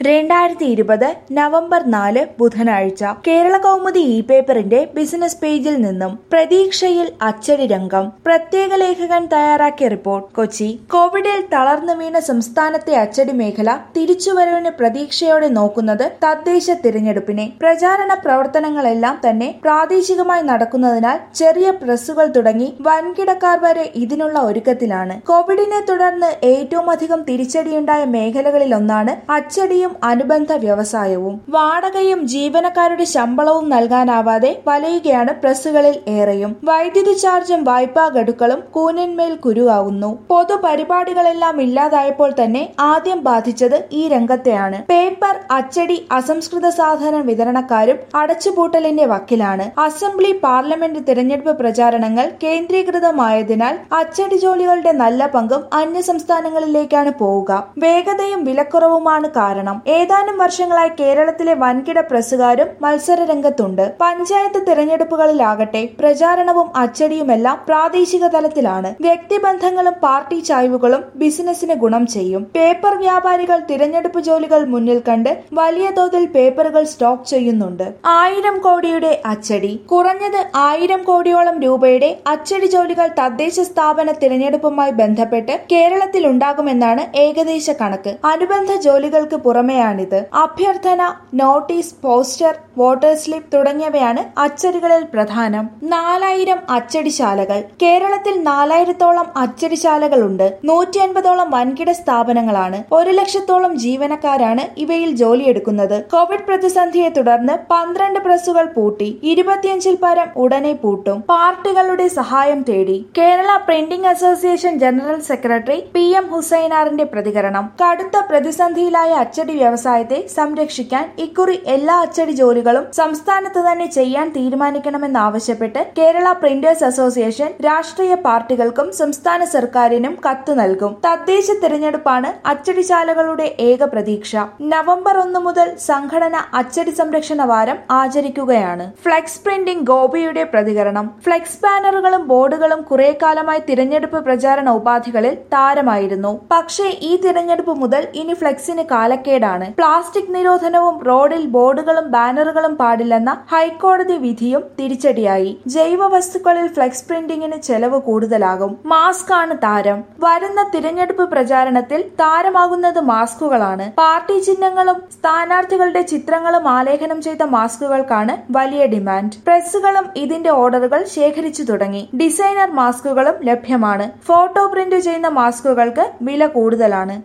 രണ്ടായിരത്തി ഇരുപത് നവംബർ നാല് ബുധനാഴ്ച കേരള കൗമുദി ഇ പേപ്പറിന്റെ ബിസിനസ് പേജിൽ നിന്നും പ്രതീക്ഷയിൽ അച്ചടി രംഗം പ്രത്യേക ലേഖകൻ തയ്യാറാക്കിയ റിപ്പോർട്ട് കൊച്ചി കോവിഡിൽ തളർന്നു വീണ സംസ്ഥാനത്തെ അച്ചടി മേഖല തിരിച്ചുവരവിന് പ്രതീക്ഷയോടെ നോക്കുന്നത് തദ്ദേശ തിരഞ്ഞെടുപ്പിനെ പ്രചാരണ പ്രവർത്തനങ്ങളെല്ലാം തന്നെ പ്രാദേശികമായി നടക്കുന്നതിനാൽ ചെറിയ പ്രസ്സുകൾ തുടങ്ങി വൻകിടക്കാർ വരെ ഇതിനുള്ള ഒരുക്കത്തിലാണ് കോവിഡിനെ തുടർന്ന് ഏറ്റവും അധികം തിരിച്ചടിയുണ്ടായ മേഖലകളിലൊന്നാണ് അച്ചടിയും അനുബന്ധ വ്യവസായവും വാടകയും ജീവനക്കാരുടെ ശമ്പളവും നൽകാനാവാതെ വലയുകയാണ് പ്രസ്സുകളിൽ ഏറെയും വൈദ്യുതി ചാർജും വായ്പാ ഗഡുക്കളും കൂനിന്മേൽ കുരുവാകുന്നു പൊതുപരിപാടികളെല്ലാം ഇല്ലാതായപ്പോൾ തന്നെ ആദ്യം ബാധിച്ചത് ഈ രംഗത്തെയാണ് പേപ്പർ അച്ചടി അസംസ്കൃത സാധന വിതരണക്കാരും അടച്ചുപൂട്ടലിന്റെ വക്കിലാണ് അസംബ്ലി പാർലമെന്റ് തിരഞ്ഞെടുപ്പ് പ്രചാരണങ്ങൾ കേന്ദ്രീകൃതമായതിനാൽ അച്ചടി ജോലികളുടെ നല്ല പങ്കും അന്യ സംസ്ഥാനങ്ങളിലേക്കാണ് പോവുക വേഗതയും വിലക്കുറവുമാണ് കാരണം ഏതാനും വർഷങ്ങളായി കേരളത്തിലെ വൻകിട പ്രസ്സുകാരും മത്സര രംഗത്തുണ്ട് പഞ്ചായത്ത് തിരഞ്ഞെടുപ്പുകളിലാകട്ടെ പ്രചാരണവും അച്ചടിയുമെല്ലാം പ്രാദേശിക തലത്തിലാണ് വ്യക്തിബന്ധങ്ങളും പാർട്ടി ചായ്വുകളും ബിസിനസിന് ഗുണം ചെയ്യും പേപ്പർ വ്യാപാരികൾ തിരഞ്ഞെടുപ്പ് ജോലികൾ മുന്നിൽ കണ്ട് വലിയ തോതിൽ പേപ്പറുകൾ സ്റ്റോക്ക് ചെയ്യുന്നുണ്ട് ആയിരം കോടിയുടെ അച്ചടി കുറഞ്ഞത് ആയിരം കോടിയോളം രൂപയുടെ അച്ചടി ജോലികൾ തദ്ദേശ സ്ഥാപന തിരഞ്ഞെടുപ്പുമായി ബന്ധപ്പെട്ട് കേരളത്തിൽ ഉണ്ടാകുമെന്നാണ് ഏകദേശ കണക്ക് അനുബന്ധ ജോലികൾക്ക് പുറമെയാണിത് അഭ്യർത്ഥന നോട്ടീസ് പോസ്റ്റർ വോട്ടർ സ്ലിപ്പ് തുടങ്ങിയവയാണ് അച്ചടികളിൽ പ്രധാനം നാലായിരം അച്ചടിശാലകൾ കേരളത്തിൽ നാലായിരത്തോളം അച്ചടിശാലകളുണ്ട് നൂറ്റി അൻപതോളം വൻകിട സ്ഥാപനങ്ങളാണ് ഒരു ലക്ഷത്തോളം ജീവനക്കാരാണ് ഇവയിൽ ജോലിയെടുക്കുന്നത് കോവിഡ് പ്രതിസന്ധിയെ തുടർന്ന് പന്ത്രണ്ട് പ്രസ്സുകൾ പൂട്ടി ഇരുപത്തിയഞ്ചിൽ പരം ഉടനെ പൂട്ടും പാർട്ടികളുടെ സഹായം തേടി Kerala printing association general secretary P M ഹുസൈനാറിന്റെ പ്രതികരണം കടുത്ത പ്രതിസന്ധിയിലായ അച്ചടി വ്യവസായത്തെ സംരക്ഷിക്കാൻ ഇക്കുറി എല്ലാ അച്ചടി ജോലികളും സംസ്ഥാനത്ത് തന്നെ ചെയ്യാൻ തീരുമാനിക്കണമെന്നാവശ്യപ്പെട്ട് കേരള പ്രിന്റേഴ്സ് അസോസിയേഷൻ രാഷ്ട്രീയ പാർട്ടികൾക്കും സംസ്ഥാന സർക്കാരിനും കത്ത് നൽകും തദ്ദേശ തിരഞ്ഞെടുപ്പാണ് അച്ചടിശാലകളുടെ ഏക പ്രതീക്ഷ നവംബർ ഒന്ന് മുതൽ സംഘടന അച്ചടി സംരക്ഷണ വാരം ആചരിക്കുകയാണ് ഫ്ലെക്സ് പ്രിന്റിംഗ് ഗോപിയുടെ പ്രതികരണം ഫ്ലെക്സ് ബാനറുകളും ബോർഡുകളും കുറെ കാലമായി തിരഞ്ഞെടുപ്പ് പ്രചാരണ ഉപാധികളിൽ താരമായിരുന്നു പക്ഷേ ഈ തിരഞ്ഞെടുപ്പ് മുതൽ ഇനി ഫ്ലെക്സിന് കാലക്കേടാണ് പ്ലാസ്റ്റിക് നിരോധനവും റോഡിൽ ബോർഡുകളും ബാനറുകളും പാടില്ലെന്ന ഹൈക്കോടതി വിധിയും തിരിച്ചടിയായി ജൈവ വസ്തുക്കളിൽ ഫ്ലെക്സ് പ്രിന്റിംഗിന് ചെലവ് കൂടുതലാകും മാസ്ക് ആണ് താരം വരുന്ന തിരഞ്ഞെടുപ്പ് പ്രചാരണത്തിൽ താരമാകുന്നത് മാസ്കുകളാണ് പാർട്ടി ചിഹ്നങ്ങളും സ്ഥാനാർത്ഥികളുടെ ചിത്രങ്ങളും ആലേഖനം ചെയ്ത മാസ്കുകൾക്കാണ് വലിയ ഡിമാൻഡ് പ്രസ്സുകളും ഇതിന്റെ ഓർഡറുകൾ ശേഖരിച്ചു തുടങ്ങി ഡിസൈനർ മാസ്കുകളും ലഭ്യമാണ് ഫോട്ടോ പ്രിന്റ് ചെയ്യുന്ന മാസ്കുകൾക്ക് വില കൂടുതലാണ്